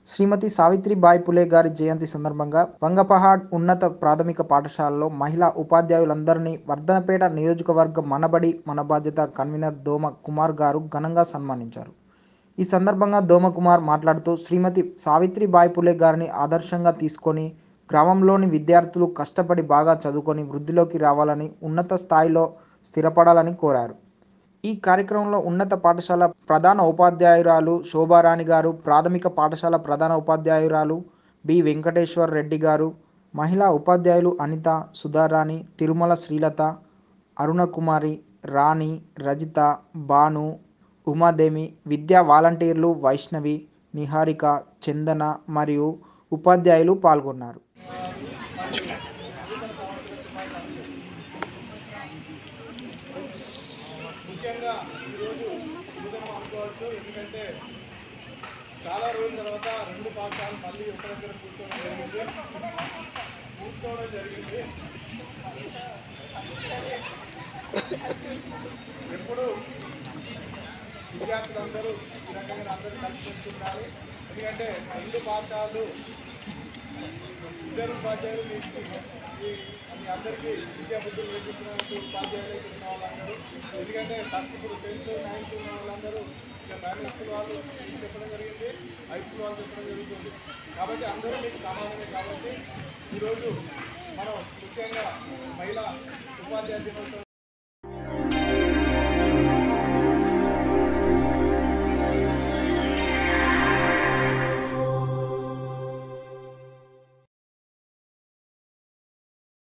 శ్రీమతి సావిత్రిబాయి పులే గారి జయంతి సందర్భంగా వంగపహాడ్ ఉన్నత ప్రాథమిక పాఠశాలలో మహిళా ఉపాధ్యాయులందరినీ వర్ధనపేట నియోజకవర్గ మనబడి మన బాధ్యత కన్వీనర్ దోమ కుమార్ గారు ఘనంగా సన్మానించారు ఈ సందర్భంగా దోమ కుమార్ మాట్లాడుతూ శ్రీమతి సావిత్రిబాయి పులే గారిని ఆదర్శంగా తీసుకొని గ్రామంలోని విద్యార్థులు కష్టపడి బాగా చదువుకొని వృద్ధిలోకి రావాలని ఉన్నత స్థాయిలో స్థిరపడాలని కోరారు ఈ కార్యక్రమంలో ఉన్నత పాఠశాల ప్రధాన ఉపాధ్యాయురాలు శోభారాణి గారు ప్రాథమిక పాఠశాల ప్రధాన ఉపాధ్యాయురాలు బి వెంకటేశ్వర్ రెడ్డి గారు మహిళా ఉపాధ్యాయులు అనిత సుధారాణి తిరుమల శ్రీలత అరుణకుమారి రాణి రజిత భాను ఉమాదేవి విద్యా వాలంటీర్లు వైష్ణవి నిహారిక చందన మరియు ఉపాధ్యాయులు పాల్గొన్నారు ముఖ్యంగా ఈరోజు నూతనం అనుకోవచ్చు ఎందుకంటే చాలా రోజుల తర్వాత రెండు పాఠశాలలు మళ్ళీ ఒక దగ్గర కూర్చోవడం జరిగింది కూర్చోవడం జరిగింది ఎప్పుడు విద్యార్థులందరూ ఈ రకంగా అందరూ కలిసి ఉండాలి ఎందుకంటే రెండు పాఠశాలలు ఇద్దరు ఉపాధ్యాయులు మీకు ఈ మీ అందరికీ విద్యా బుద్ధులు నేర్పించినటువంటి ఉపాధ్యాయులు ఇక్కడ ఉన్న వాళ్ళందరూ ఎందుకంటే ఫస్ట్ ఇప్పుడు టెన్త్ నైన్త్ ఉన్న వాళ్ళందరూ ఇక ప్రైమరీ స్కూల్ వాళ్ళు మీకు చెప్పడం జరిగింది హై స్కూల్ వాళ్ళు చెప్పడం జరుగుతుంది కాబట్టి అందరూ మీకు సమానమే కాబట్టి ఈరోజు మనం ముఖ్యంగా మహిళా ఉపాధ్యాయ దినోత్సవం